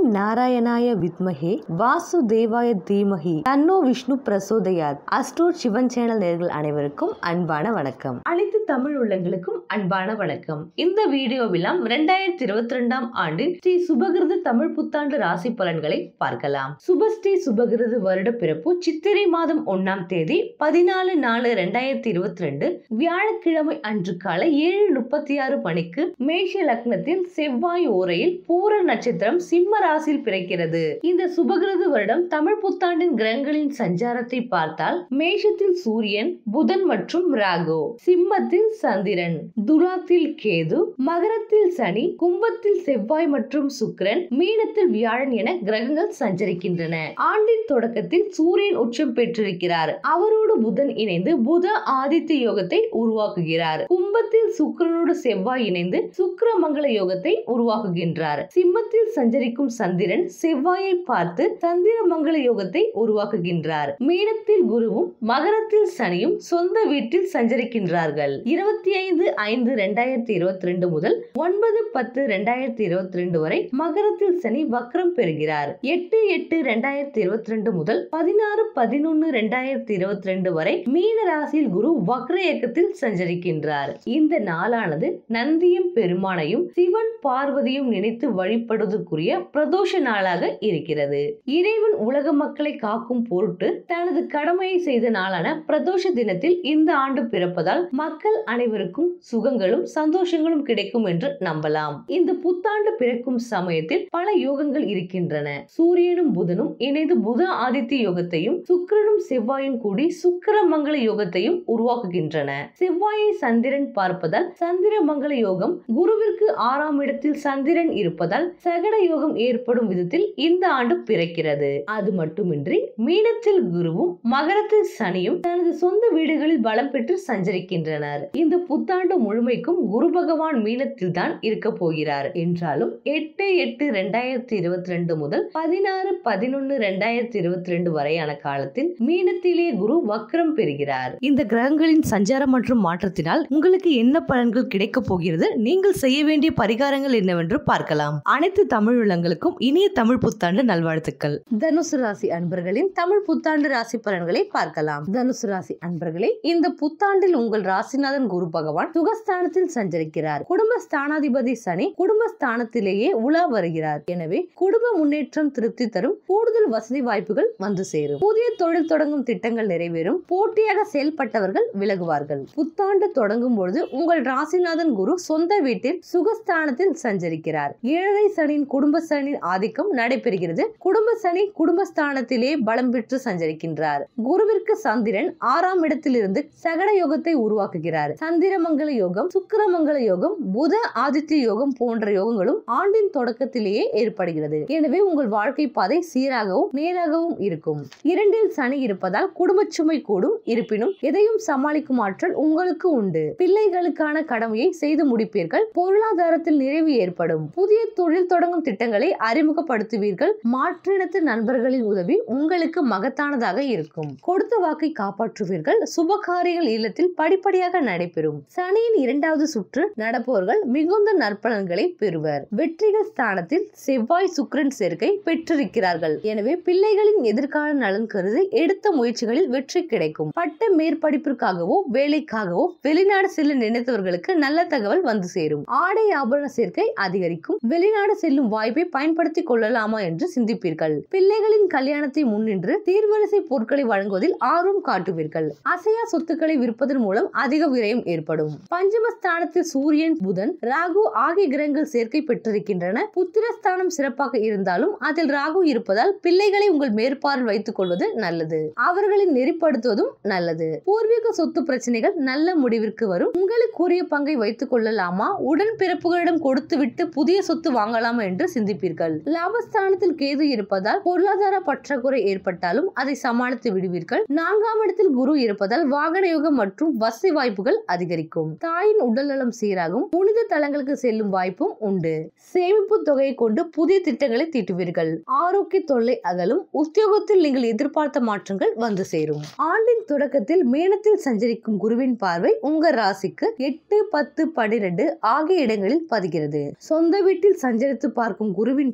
நாராயணாய வித்மஹே வாசுதேவாய தீமஹி தன்னோ விஷ்ணு பிரசோதயாத் அஸ்ட்ரோட் சிவன் சேனல் நேர்கள் அனைவருக்கும் அன்பான வணக்கம் அனைத்து தமிழ் உள்ளங்களுக்கும் அன்பான வணக்கம் இந்த வீடியோவிலாம் இரண்டாயிரத்தி இருபத்தி ரெண்டாம் ஆண்டின் ஸ்ரீ சுபகிருது தமிழ் புத்தாண்டு ராசி பலன்களை பார்க்கலாம் சுபஸ்ரீ சுபகிருது வருட பிறப்பு சித்திரை மாதம் ஒன்னாம் தேதி பதினாலு நாலு ரெண்டாயிரத்தி இருபத்தி ரெண்டு வியாழக்கிழமை அன்று காலை ஏழு முப்பத்தி ஆறு மணிக்கு மேஷ லக்னத்தில் செவ்வாய் ஓரையில் பூர நட்சத்திரம் சிம்ம ராசியில் பிறக்கிறது இந்த சுபகிருது வருடம் தமிழ் புத்தாண்டின் கிரகங்களின் சஞ்சாரத்தை பார்த்தால் மேஷத்தில் சூரியன் புதன் மற்றும் ராகு சிம்மத்தில் சந்திரன் துலாத்தில் கேது மகரத்தில் சனி கும்பத்தில் செவ்வாய் மற்றும் சுக்கிரன் மீனத்தில் வியாழன் என கிரகங்கள் சஞ்சரிக்கின்றன ஆண்டின் தொடக்கத்தில் சூரியன் உச்சம் பெற்றிருக்கிறார் அவரோடு புதன் இணைந்து புத ஆதித்ய யோகத்தை உருவாக்குகிறார் கும்பத்தில் சுக்கிரனோடு செவ்வாய் இணைந்து சுக்கிர மங்கள யோகத்தை உருவாக்குகின்றார் சிம்மத்தில் சஞ்சரிக்கும் சந்திரன் செவ்வாயை பார்த்து சந்திர மங்கள யோகத்தை உருவாக்குகின்றார் மீனத்தில் குருவும் மகரத்தில் சனியும் சொந்த வீட்டில் சஞ்சரிக்கின்றார்கள் இருபத்தி ஐந்து ஐந்து ரெண்டாயிரத்தி இருபத்தி ரெண்டு முதல் ஒன்பது பத்து ரெண்டாயிரத்தி இருபத்தி ரெண்டு வரை மகரத்தில் சனி வக்ரம் பெறுகிறார் எட்டு எட்டு ரெண்டாயிரத்தி இருபத்தி ரெண்டு முதல் பதினாறு பதினொன்னு ரெண்டாயிரத்தி இருபத்தி ரெண்டு வரை மீன ராசியில் குரு வக்ர இயக்கத்தில் சஞ்சரிக்கின்றார் இந்த நாளானது நந்தியும் பெருமானையும் சிவன் பார்வதியும் நினைத்து வழிபடுவதற்குரிய பிரதோஷ நாளாக இருக்கிறது இறைவன் உலக மக்களை காக்கும் பொருட்டு தனது கடமையை செய்த நாளான பிரதோஷ தினத்தில் இந்த ஆண்டு பிறப்பதால் மக்கள் அனைவருக்கும் சுகங்களும் சந்தோஷங்களும் கிடைக்கும் என்று நம்பலாம் இந்த புத்தாண்டு பிறக்கும் சமயத்தில் பல யோகங்கள் இருக்கின்றன சூரியனும் புதனும் இணைந்து புத ஆதித்ய யோகத்தையும் சுக்கிரனும் செவ்வாயும் கூடி சுக்கிர மங்கள யோகத்தையும் உருவாக்குகின்றன செவ்வாயை சந்திரன் பார்ப்பதால் சந்திர மங்கள யோகம் குருவிற்கு ஆறாம் இடத்தில் சந்திரன் இருப்பதால் சகட யோகம் ஏற்படும் விதத்தில் இந்த ஆண்டு பிறக்கிறது அது மட்டுமின்றி மீனத்தில் குருவும் மகரத்தில் சனியும் தனது சொந்த வீடுகளில் பலம் பெற்று சஞ்சரிக்கின்றனர் இந்த புத்தாண்டு முழுமைக்கும் குரு பகவான் மீனத்தில் தான் இருக்க போகிறார் என்றாலும் எட்டு எட்டு ரெண்டாயிரத்தி இருபத்தி ரெண்டு முதல் பதினாறு பதினொன்னு ரெண்டாயிரத்தி இருபத்தி ரெண்டு வரையான காலத்தில் மீனத்திலே குரு வக்ரம் பெறுகிறார் இந்த கிரகங்களின் சஞ்சாரம் மற்றும் மாற்றத்தினால் உங்களுக்கு என்ன பலன்கள் கிடைக்க போகிறது நீங்கள் செய்ய வேண்டிய பரிகாரங்கள் என்னவென்று பார்க்கலாம் அனைத்து தமிழ் உள்ளங்களுக்கும் இனிய தமிழ் புத்தாண்டு நல்வாழ்த்துக்கள் தனுசு ராசி அன்பர்களின் தமிழ் புத்தாண்டு ராசி பலன்களை பார்க்கலாம் தனுசு ராசி அன்பர்களே இந்த புத்தாண்டில் உங்கள் ராசிநாதன் குரு பகவான் சுகஸ்தானத்தில் சஞ்சரிக்கிறார் குடும்ப ஸ்தானாதிபதி சனி குடும்ப ஸ்தானத்திலேயே உலா வருகிறார் எனவே குடும்ப முன்னேற்றம் திருப்தி தரும் கூடுதல் வசதி வாய்ப்புகள் வந்து சேரும் புதிய தொழில் தொடங்கும் திட்டங்கள் நிறைவேறும் போட்டியாக செயல்பட்டவர்கள் விலகுவார்கள் புத்தாண்டு தொடங்கும் பொழுது உங்கள் ராசிநாதன் குரு சொந்த வீட்டில் சுகஸ்தானத்தில் சஞ்சரிக்கிறார் ஏழரை சனியின் குடும்ப சனியின் ஆதிக்கம் நடைபெறுகிறது குடும்ப சனி குடும்பஸ்தானத்திலே பலம் பெற்று சஞ்சரிக்கின்றார் குருவிற்கு சந்திரன் ஆறாம் இடத்திலிருந்து சகட யோகத்தை உருவாக்குகிறார் சந்திரமங்கல யோகம் சுக்கிரமங்கல யோகம் புத ஆதித்ய யோகம் போன்ற யோகங்களும் ஆண்டின் தொடக்கத்திலேயே ஏற்படுகிறது எனவே உங்கள் வாழ்க்கை பாதை சீராகவும் நேராகவும் இருக்கும் இரண்டில் சனி இருப்பதால் குடும்ப சுமை கூடும் இருப்பினும் எதையும் சமாளிக்கும் ஆற்றல் உங்களுக்கு உண்டு பிள்ளைகளுக்கான கடமையை செய்து முடிப்பீர்கள் பொருளாதாரத்தில் நிறைவு ஏற்படும் புதிய தொழில் தொடங்கும் திட்டங்களை அறிமுகப்படுத்துவீர்கள் மாற்றினத்து நண்பர்களின் உதவி உங்களுக்கு மகத்தானதாக இருக்கும் கொடுத்த வாக்கை காப்பாற்றுவீர்கள் சுபகாரியங்கள் இல்லத்தில் படிப்படியாக நடைபெறும் சனியின் இரண்டாவது சுற்று நடப்பவர்கள் மிகுந்த நற்பலன்களை பெறுவர் வெற்றிகள் ஸ்தானத்தில் செவ்வாய் சுக்கிரன் சேர்க்கை பெற்றிருக்கிறார்கள் எனவே பிள்ளைகளின் எதிர்கால நலன் கருதி எடுத்த முயற்சிகளில் வெற்றி கிடைக்கும் பட்ட மேற்படிப்பிற்காகவோ வேலைக்காகவோ வெளிநாடு செல்ல நினைத்தவர்களுக்கு நல்ல தகவல் வந்து சேரும் ஆடை ஆபரண சேர்க்கை அதிகரிக்கும் வெளிநாடு செல்லும் வாய்ப்பை பயன்படுத்திக் கொள்ளலாமா என்று சிந்திப்பீர்கள் பிள்ளைகளின் கல்யாணத்தை முன்னின்று தீர்வரிசை பொருட்களை வழங்குவதில் ஆர்வம் காட்டுவீர்கள் அசையா சொத்துக்களை விற்பதன் மூலம் அதிக விரயம் ஏற்படும் பஞ்சமஸ்தானத்தில் சூரியன் புதன் ராகு ஆகிய கிரகங்கள் சேர்க்கை பெற்றிருக்கின்றன புத்திரஸ்தானம் சிறப்பாக இருந்தாலும் அதில் ராகு இருப்பதால் பிள்ளைகளை உங்கள் மேற்பார்வை வைத்துக் கொள்வது நல்லது அவர்களை நெறிப்படுத்துவதும் நல்லது பூர்வீக சொத்து பிரச்சனைகள் நல்ல முடிவிற்கு வரும் உங்களுக்குரிய பங்கை வைத்துக் கொள்ளலாமா உடன் பிறப்புகளிடம் கொடுத்துவிட்டு புதிய சொத்து வாங்கலாமா என்று சிந்திப்பீர்கள் லாபஸ்தானத்தில் கேது இருப்பதால் பொருளாதார பற்றாக்குறை ஏற்பட்டாலும் அதை சமாளித்து விடுவீர்கள் நான்காம் இடத்தில் குரு இருப்பதால் வாகன யோகம் மற்றும் வசதி வாய்ப்புகள் அதிகரிக்கும் தாயின் உடல்நலம் சீராகும் புனித தலங்களுக்கு செல்லும் வாய்ப்பும் உண்டு சேமிப்பு தொகையை கொண்டு புதிய திட்டங்களை தீட்டுவீர்கள் ஆரோக்கிய தொல்லை அகலும் உத்தியோகத்தில் நீங்கள் எதிர்பார்த்த மாற்றங்கள் வந்து சேரும் ஆண்டின் தொடக்கத்தில் மேனத்தில் சஞ்சரிக்கும் குருவின் பார்வை உங்க ராசிக்கு எட்டு பத்து பன்னிரண்டு ஆகிய இடங்களில் பதிகிறது சொந்த வீட்டில் சஞ்சரித்து பார்க்கும் குருவின்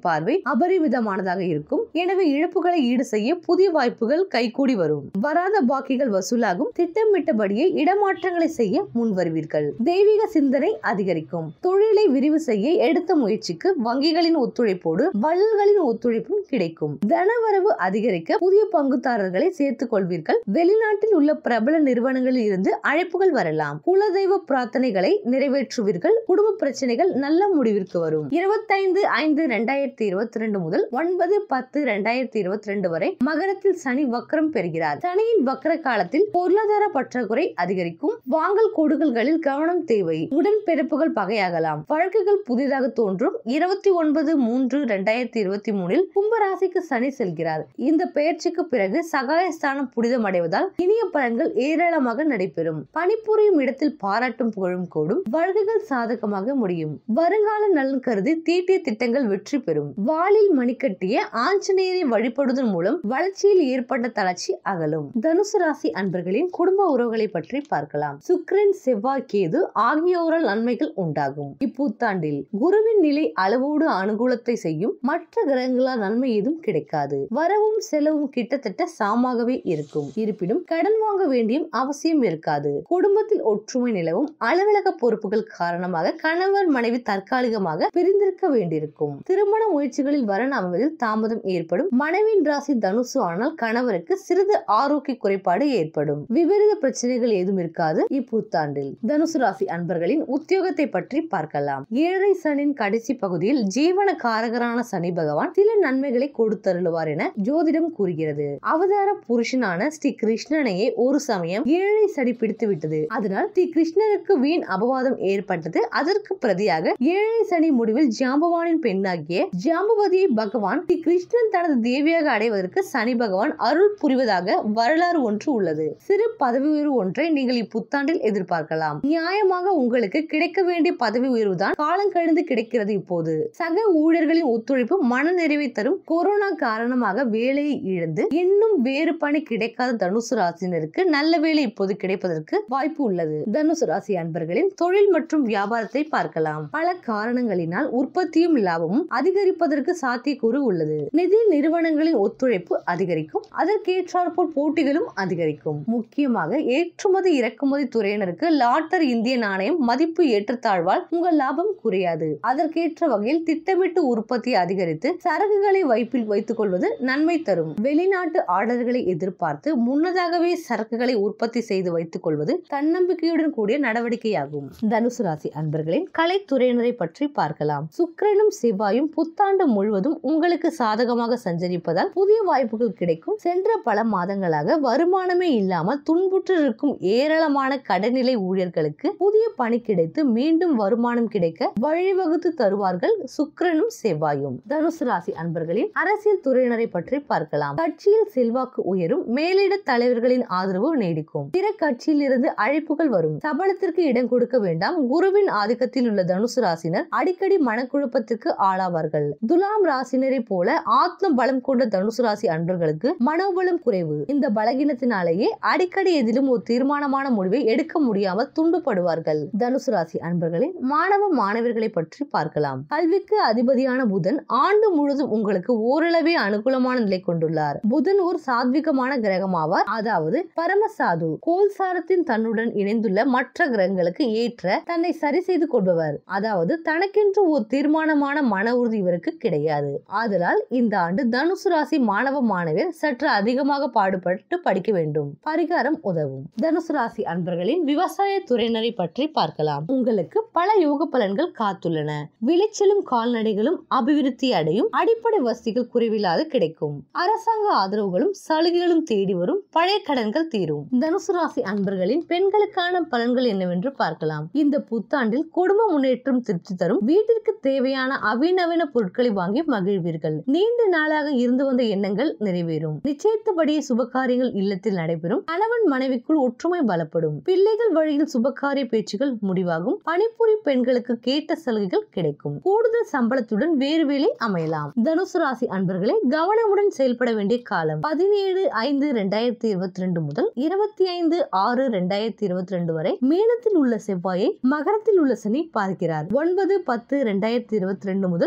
பார்வை அபரிமிதமானதாக இருக்கும் எனவே இழப்புகளை ஈடு செய்ய புதிய வாய்ப்புகள் கைகூடி வரும் வராத பாக்கிகள் வசூலாகும் திட்டமிட்டபடியே இடமாற்றங்களை செய்ய முன் வருவீர்கள் தெய்வீக சிந்தனை அதிகரிக்கும் தொழிலை விரிவு செய்ய எடுத்த முயற்சிக்கு வங்கிகளின் ஒத்துழைப்போடு வள்ளல்களின் ஒத்துழைப்பும் கிடைக்கும் தனவரவு அதிகரிக்க புதிய பங்குதாரர்களை சேர்த்துக் கொள்வீர்கள் வெளிநாட்டில் உள்ள பிரபல நிறுவனங்களில் இருந்து அழைப்புகள் வரலாம் குலதெய்வ பிரார்த்தனைகளை நிறைவேற்றுவீர்கள் குடும்ப பிரச்சனைகள் நல்ல முடிவிற்கு வரும் இருபத்தைந்து ஐந்து ரெண்டாயிரத்தி இருபத்தி ரெண்டு முதல் ஒன்பது பத்து ரெண்டாயிரத்தி இருபத்தி ரெண்டு வரை மகரத்தில் சனி வக்ரம் பெறுகிறார் சனியின் வக்ர காலத்தில் பொருளாதார பற்றாக்குறை அதிகரிக்கும் வாங்கல் கொடுக்கல்களில் கவனம் தேவை உடன்பிறப்புகள் பகையாகலாம் வழக்குகள் புதிதாக தோன்றும் இருபத்தி ஒன்பது மூன்று ரெண்டாயிரத்தி இருபத்தி மூணில் கும்பராசிக்கு சனி செல்கிறார் இந்த பெயர்ச்சிக்கு பிறகு சகாயஸ்தானம் புனிதமடைவதால் இனிய பலன்கள் ஏராளமாக நடைபெறும் பணிபுரியும் இடத்தில் பாராட்டும் புகழும் கூடும் வழக்குகள் சாதகமாக முடியும் வருங்கால நலன் கருதி தீட்டிய திட்டங்கள் வெற்றி பெறும் வாளில் மணிக்கட்டிய ஆஞ்சநேயரை வழிபடுவதன் மூலம் வளர்ச்சியில் ஏற்பட்ட தளர்ச்சி அகலும் தனுசு ராசி அன்பர்களின் குடும்ப உறவுகளை பற்றி பார்க்கலாம் சுக்கிரன் செவ்வாய் கேது ஆகியோரால் நன்மைகள் உண்டாகும் இப்புத்தாண்டில் குருவின் நிலை அளவோடு அனுகூலத்தை செய்யும் மற்ற கிரகங்களால் நன்மை ஏதும் கிடைக்காது வரவும் செலவும் கிட்டத்தட்ட சாமாகவே இருக்கும் இருப்பினும் கடன் வாங்க வேண்டிய அவசியம் இருக்காது குடும்பத்தில் ஒற்றுமை நிலவும் அலுவலக பொறுப்புகள் காரணமாக கணவர் மனைவி தற்காலிகமாக பிரிந்திருக்க வேண்டியிருக்கும் திருமண முயற்சிகளில் வரன் அமைவதில் தாமதம் ஏற்படும் மனைவியின் ராசி தனுசு ஆனால் கணவருக்கு சிறிது ஆரோக்கிய குறைபாடு ஏற்படும் விபரீத பிரச்சனைகள் ஏதும் இருக்காது இப்புத்தாண்டில் தனுசு ராசி அன்பர்களின் உத்தியோகத்தை பற்றி பார்க்கலாம் ஏழரை சனின் கடைசி பகுதியில் ஜீவன காரகரான சனி பகவான் சில நன்மைகளை கொடுத்தருளுவார் என ஜோதிடம் கூறுகிறது அவதார புருஷனான ஸ்ரீ கிருஷ்ணனையே ஒரு சமயம் ஏழை சனி பிடித்து விட்டது அதனால் ஸ்ரீ கிருஷ்ணருக்கு வீண் அபவாதம் ஏற்பட்டது அதற்கு பிரதியாக ஏழை சனி முடிவில் ஜாம்பவானின் பெண்ணாகிய ஜாம்பவதியை பகவான் ஸ்ரீ கிருஷ்ணன் தனது தேவியாக அடைவதற்கு சனி பகவான் அருள் புரிவதாக வரலாறு ஒன்று உள்ளது சிறு பதவி உயர்வு ஒன்றை நீங்கள் இப்புத்தாண்டில் எதிர்பார்க்கலாம் நியாயமாக உங்களுக்கு கிடைக்க வேண்டிய பதவி உயர்வு தான் காலம் கழிந்து கிடைக்கிறது இப்போது சக ஊழியர்களின் ஒத்துழைப்பு மன நிறைவை தரும் கொரோனா காரணமாக வேலையை இழந்து இன்னும் வேறு பணி கிடைக்காத தனுசு ராசினருக்கு நல்ல வேலை இப்போது கிடைப்பதற்கு வாய்ப்பு உள்ளது தனுசு ராசி அன்பர்களின் தொழில் மற்றும் வியாபாரத்தை பார்க்கலாம் பல காரணங்களினால் உற்பத்தியும் லாபமும் அதிகரிப்பதற்கு சாத்தியக்கூறு உள்ளது நிதி நிறுவனங்களின் ஒத்துழைப்பு அதிகரிக்கும் அதற்கேற்றாற்போல் போட்டிகளும் அதிகரிக்கும் முக்கியமாக ஏற்றுமதி இறக்குமதி துறையினருக்கு லாட்டர் இந்திய நாணயம் மதிப்பு ஏற்றத்தாழ்வால் உங்கள் லாபம் குறையாது அதற்கேற்ற வகையில் திட்டமிட்டு உற்பத்தி அதிகரித்து சரக்குகளை வைப்பில் வைத்துக் கொள்வது நன்மை தரும் வெளிநாட்டு ஆர்டர்களை எதிர்பார்த்து முன்னதாகவே சரக்குகளை உற்பத்தி செய்து வைத்துக் கொள்வது தன்னம்பிக்கையுடன் கூடிய நடவடிக்கையாகும் தனுசு ராசி அன்பர்களின் கலைத்துறையினரை பற்றி பார்க்கலாம் சுக்கிரனும் செவ்வாயும் புத்தாண்டு முழுவதும் உங்களுக்கு சாதகமாக சஞ்சரிப்பதால் புதிய வாய்ப்புகள் கிடைக்கும் சென்ற பல மாதங்களாக வருமானமே இல்லாமல் துன்புற்று இருக்கும் ஏராளமான கடைநிலை ஊழியர்களுக்கு புதிய பணி கிடைத்து மீண்டும் வருமானம் கிடைக்க வழிவகுத்து தருவார்கள் சுக்கிரனும் செவ்வாயும் தனுசு ராசி அன்பர்களின் அரசியல் துறையினரை பற்றி பார்க்கலாம் கட்சியில் செல்வாக்கு உயரும் மேலிட தலைவர்களின் ஆதரவு நீடிக்கும் பிற கட்சியில் இருந்து அழைப்புகள் வரும் சபலத்திற்கு இடம் கொடுக்க வேண்டாம் குருவின் ஆதிக்கத்தில் உள்ள தனுசு ராசினர் அடிக்கடி மனக்குழப்பத்திற்கு ஆளாவார்கள் துலாம் ராசினரை போல ஆத்ம பலம் கொண்ட தனுசு ராசி அன்பர்களுக்கு மனோபலம் குறைவு இந்த பலகீனத்தினாலேயே அடிக்கடி எதிலும் ஒரு தீர்மானமான முடிவை எடுக்க முடியாமல் துண்டுபடுவார்கள் தனுசு ராசி அன்பர்களின் மாணவ மாணவர்களை பற்றி பார்க்கலாம் கல்விக்கு அதிபதியான புதன் ஆண்டு முழுதும் உங்களுக்கு ஓரளவே அனுகூலமான நிலை கொண்டுள்ளார் புதன் ஒரு சாத்விகமான கிரகமாவார் அதாவது பரமசாது கோல்சாரத்தின் தன்னுடன் இணைந்துள்ள மற்ற கிரகங்களுக்கு ஏற்ற தன்னை சரி செய்து கொள்பவர் அதாவது தனக்கென்று ஒரு தீர்மானமான மன உறுதி இவருக்கு கிடையாது ஆதலால் இந்த ஆண்டு தனுசு ராசி மாணவ மாணவியர் சற்று அதிகமாக பாடுபட்டு படிக்க வேண்டும் பரிகாரம் உதவும் தனுசு ராசி அன்பர்களின் விவசாய துறையினரை பற்றி பார்க்கலாம் உங்களுக்கு பல யோக பலன்கள் காத்துள்ளன விளைச்சலும் கால்நடைகளும் அபிவிருத்தி அடையும் அடிப்படை வசதிகள் குறைவில்லாது கிடைக்கும் அரசாங்க ஆதரவுகளும் சலுகைகளும் தேடி வரும் பழைய கடன்கள் தீரும் தனுசு ராசி அன்பர்களின் பெண்களுக்கான பலன்கள் என்னவென்று பார்க்கலாம் இந்த புத்தாண்டில் குடும்ப முன்னேற்றம் திருப்தி தரும் வீட்டிற்கு தேவையான அவிநவீன பொருட்களை வாங்கி மகிழ்வீர்கள் நீண்ட நாளாக இருந்து வந்த எண்ணங்கள் நிறைவேறும் நிச்சயித்தபடியே சுபகாரியங்கள் இல்லத்தில் நடைபெறும் கணவன் மனைவிக்குள் ஒற்றுமை பலப்படும் பிள்ளைகள் வழியில் சுபகாரிய பேச்சுகள் முடிவாகும் பணிபுரி பெண்களுக்கு கேட்ட சலுகைகள் கிடைக்கும் கூடுதல் சம்பளத்துடன் வேறு வேலை அமையலாம் தனுசு ராசி அன்பர்களே கவனமுடன் செயல்பட வேண்டிய காலம் பதினேழு ஐந்து ரெண்டாயிரத்தி இருபத்தி ரெண்டு முதல் இருபத்தி ஐந்து ஆறு ரெண்டாயிரத்தி இருபத்தி ரெண்டு வரை மீனத்தில் உள்ள செவ்வாயை மகரத்தில் உள்ள சனி பார்க்கிறார் ஒன்பது பத்து ரெண்டாயிரத்தி இருபத்தி ரெண்டு முதல் இருபத்தி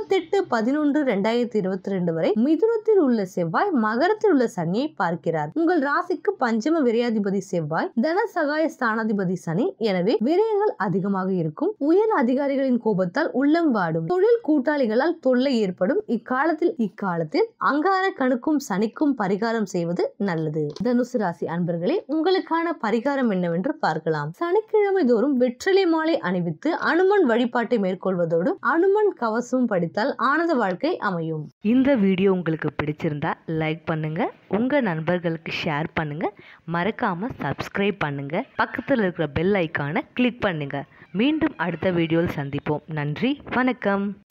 இருபத்தெட்டு பதினொன்று ரெண்டாயிரத்தி இருபத்தி ரெண்டு வரை மிதுனத்தில் உள்ள செவ்வாய் மகரத்தில் உள்ள சனியை பார்க்கிறார் உங்கள் ராசிக்கு பஞ்சம விரையாதிபதி செவ்வாய் தன சகாய ஸ்தானாதிபதி சனி எனவே விரயங்கள் அதிகமாக இருக்கும் உயர் அதிகாரிகளின் கோபத்தால் உள்ளம் வாடும் தொழில் கூட்டாளிகளால் தொல்லை ஏற்படும் இக்காலத்தில் இக்காலத்தில் அங்கார கணுக்கும் சனிக்கும் பரிகாரம் செய்வது நல்லது தனுசு ராசி அன்பர்களே உங்களுக்கான பரிகாரம் என்னவென்று பார்க்கலாம் சனிக்கிழமை தோறும் வெற்றிலை மாலை அணிவித்து அனுமன் வழிபாட்டை மேற்கொள்வதோடு அனுமன் கவசம் படித்தால் ஆனந்த வாழ்க்கை அமையும் இந்த வீடியோ உங்களுக்கு பிடிச்சிருந்தா லைக் பண்ணுங்க உங்க நண்பர்களுக்கு ஷேர் பண்ணுங்க மறக்காம சப்ஸ்கிரைப் பண்ணுங்க பக்கத்தில் இருக்கிற பெல் ஐக்கானை கிளிக் பண்ணுங்க மீண்டும் அடுத்த வீடியோவில் சந்திப்போம் நன்றி வணக்கம்